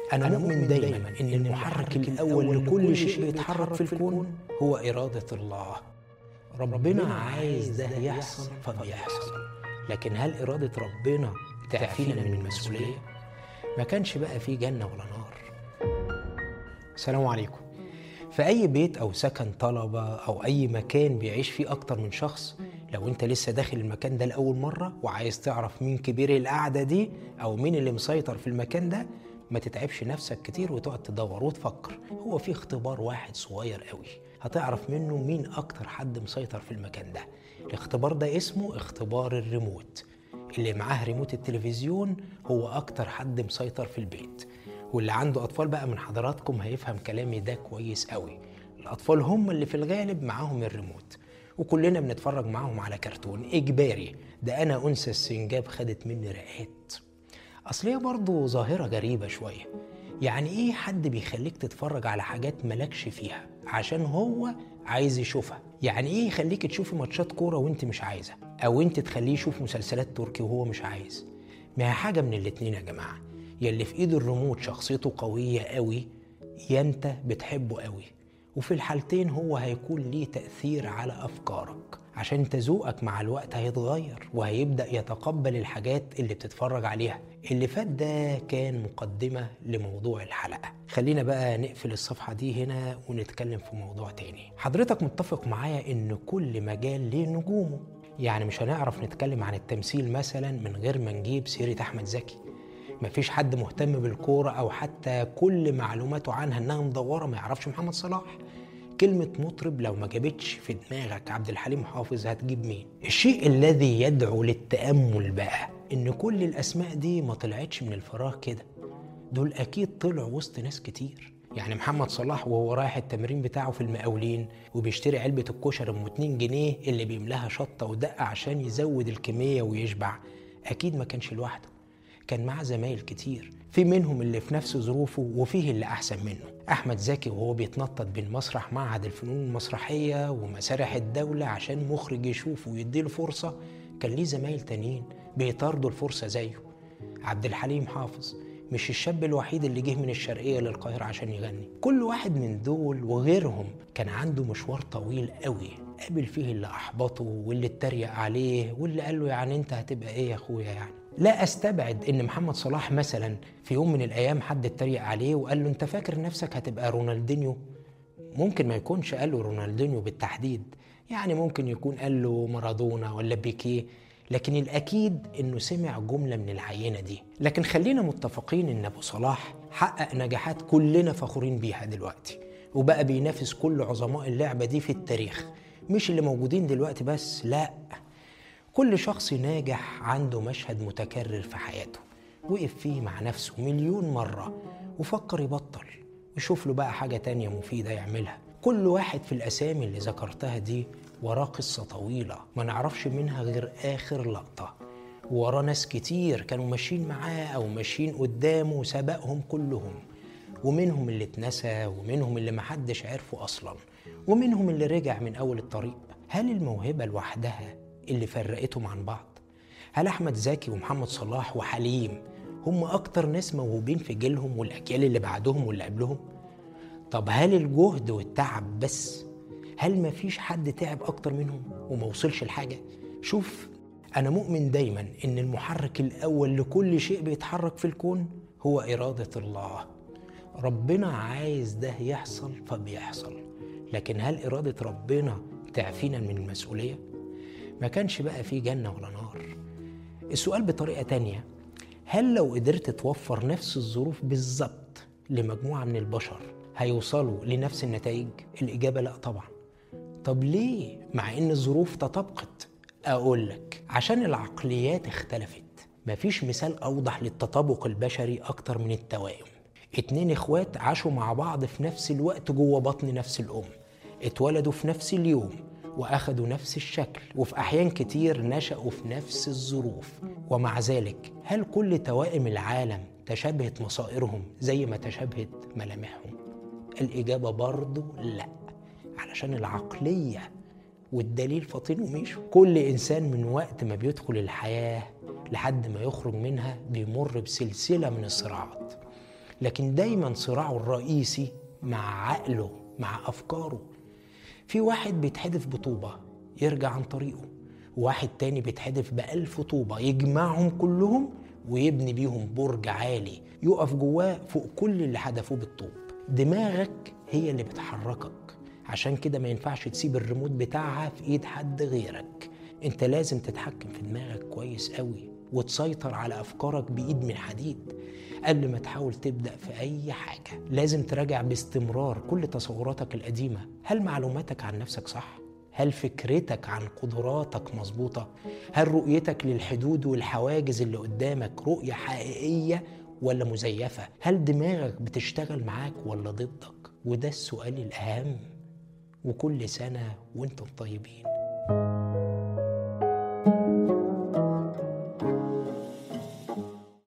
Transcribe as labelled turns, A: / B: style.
A: أنا مؤمن دايما إن المحرك الأول لكل شيء بيتحرك في الكون هو إرادة الله ربنا عايز ده يحصل فبيحصل لكن هل إرادة ربنا تعفينا من المسؤولية؟ ما كانش بقى في جنة ولا نار السلام عليكم في أي بيت أو سكن طلبة أو أي مكان بيعيش فيه أكتر من شخص لو أنت لسه داخل المكان ده لأول مرة وعايز تعرف مين كبير القعدة دي أو مين اللي مسيطر في المكان ده ما تتعبش نفسك كتير وتقعد تدور وتفكر هو في اختبار واحد صغير قوي هتعرف منه مين أكتر حد مسيطر في المكان ده الاختبار ده اسمه اختبار الريموت اللي معاه ريموت التلفزيون هو أكتر حد مسيطر في البيت واللي عنده أطفال بقى من حضراتكم هيفهم كلامي ده كويس قوي الأطفال هم اللي في الغالب معاهم الريموت وكلنا بنتفرج معاهم على كرتون إجباري ده أنا أنثى السنجاب خدت مني رقات أصل هي برضه ظاهرة غريبة شوية يعني إيه حد بيخليك تتفرج على حاجات ملكش فيها عشان هو عايز يشوفها يعني إيه يخليك تشوفي ماتشات كورة وإنت مش عايزة أو إنت تخليه يشوف مسلسلات تركي وهو مش عايز ما هي حاجة من الاتنين يا جماعة يلي في إيد الريموت شخصيته قوية قوي يا أنت بتحبه قوي وفي الحالتين هو هيكون ليه تأثير على أفكارك عشان انت ذوقك مع الوقت هيتغير وهيبدأ يتقبل الحاجات اللي بتتفرج عليها اللي فات ده كان مقدمة لموضوع الحلقة خلينا بقى نقفل الصفحة دي هنا ونتكلم في موضوع تاني حضرتك متفق معايا ان كل مجال ليه نجومه يعني مش هنعرف نتكلم عن التمثيل مثلا من غير ما نجيب سيرة أحمد زكي مفيش حد مهتم بالكورة أو حتى كل معلوماته عنها إنها مدورة ما يعرفش محمد صلاح كلمة مطرب لو ما جابتش في دماغك عبد الحليم حافظ هتجيب مين؟ الشيء الذي يدعو للتأمل بقى إن كل الأسماء دي ما طلعتش من الفراغ كده دول أكيد طلعوا وسط ناس كتير يعني محمد صلاح وهو رايح التمرين بتاعه في المقاولين وبيشتري علبة الكشري ام 2 جنيه اللي بيملاها شطة ودقة عشان يزود الكمية ويشبع أكيد ما كانش لوحده كان معاه زمايل كتير في منهم اللي في نفس ظروفه وفيه اللي أحسن منه أحمد زكي وهو بيتنطط بين مسرح معهد الفنون المسرحية ومسارح الدولة عشان مخرج يشوفه ويديله فرصة كان ليه زمايل تانيين بيطاردوا الفرصة زيه عبد الحليم حافظ مش الشاب الوحيد اللي جه من الشرقية للقاهرة عشان يغني كل واحد من دول وغيرهم كان عنده مشوار طويل قوي قابل فيه اللي أحبطه واللي اتريق عليه واللي قال له يعني أنت هتبقى إيه يا أخويا يعني لا استبعد ان محمد صلاح مثلا في يوم من الايام حد اتريق عليه وقال له انت فاكر نفسك هتبقى رونالدينيو ممكن ما يكونش قال له رونالدينيو بالتحديد يعني ممكن يكون قال له مارادونا ولا بيكيه لكن الاكيد انه سمع جمله من العينه دي لكن خلينا متفقين ان ابو صلاح حقق نجاحات كلنا فخورين بيها دلوقتي وبقى بينافس كل عظماء اللعبه دي في التاريخ مش اللي موجودين دلوقتي بس لا كل شخص ناجح عنده مشهد متكرر في حياته وقف فيه مع نفسه مليون مرة وفكر يبطل ويشوف له بقى حاجة تانية مفيدة يعملها كل واحد في الأسامي اللي ذكرتها دي وراه قصة طويلة ما نعرفش منها غير آخر لقطة وراه ناس كتير كانوا ماشيين معاه أو ماشيين قدامه وسبقهم كلهم ومنهم اللي اتنسى ومنهم اللي محدش عرفه أصلا ومنهم اللي رجع من أول الطريق هل الموهبة لوحدها اللي فرقتهم عن بعض هل احمد زكي ومحمد صلاح وحليم هم اكتر ناس موهوبين في جيلهم والاجيال اللي بعدهم واللي قبلهم طب هل الجهد والتعب بس هل مفيش حد تعب اكتر منهم وما وصلش لحاجه شوف انا مؤمن دايما ان المحرك الاول لكل شيء بيتحرك في الكون هو اراده الله ربنا عايز ده يحصل فبيحصل لكن هل اراده ربنا تعفينا من المسؤوليه ما كانش بقى فيه جنة ولا نار السؤال بطريقة تانية هل لو قدرت توفر نفس الظروف بالظبط لمجموعة من البشر هيوصلوا لنفس النتائج؟ الإجابة لا طبعا طب ليه مع إن الظروف تطابقت؟ أقول لك عشان العقليات اختلفت مفيش مثال أوضح للتطابق البشري أكتر من التوائم اتنين اخوات عاشوا مع بعض في نفس الوقت جوه بطن نفس الأم اتولدوا في نفس اليوم واخدوا نفس الشكل وفي احيان كتير نشأوا في نفس الظروف ومع ذلك هل كل توائم العالم تشابهت مصائرهم زي ما تشابهت ملامحهم الاجابه برضو لا علشان العقليه والدليل فاطين وميشو كل انسان من وقت ما بيدخل الحياه لحد ما يخرج منها بيمر بسلسله من الصراعات لكن دايما صراعه الرئيسي مع عقله مع أفكاره في واحد بيتحدف بطوبة يرجع عن طريقه واحد تاني بيتحدف بألف طوبة يجمعهم كلهم ويبني بيهم برج عالي يقف جواه فوق كل اللي حدفوه بالطوب دماغك هي اللي بتحركك عشان كده ما ينفعش تسيب الريموت بتاعها في ايد حد غيرك انت لازم تتحكم في دماغك كويس قوي وتسيطر على افكارك بايد من حديد قبل ما تحاول تبدا في اي حاجه لازم تراجع باستمرار كل تصوراتك القديمه هل معلوماتك عن نفسك صح هل فكرتك عن قدراتك مظبوطه هل رؤيتك للحدود والحواجز اللي قدامك رؤيه حقيقيه ولا مزيفه هل دماغك بتشتغل معاك ولا ضدك وده السؤال الاهم وكل سنه وانتم طيبين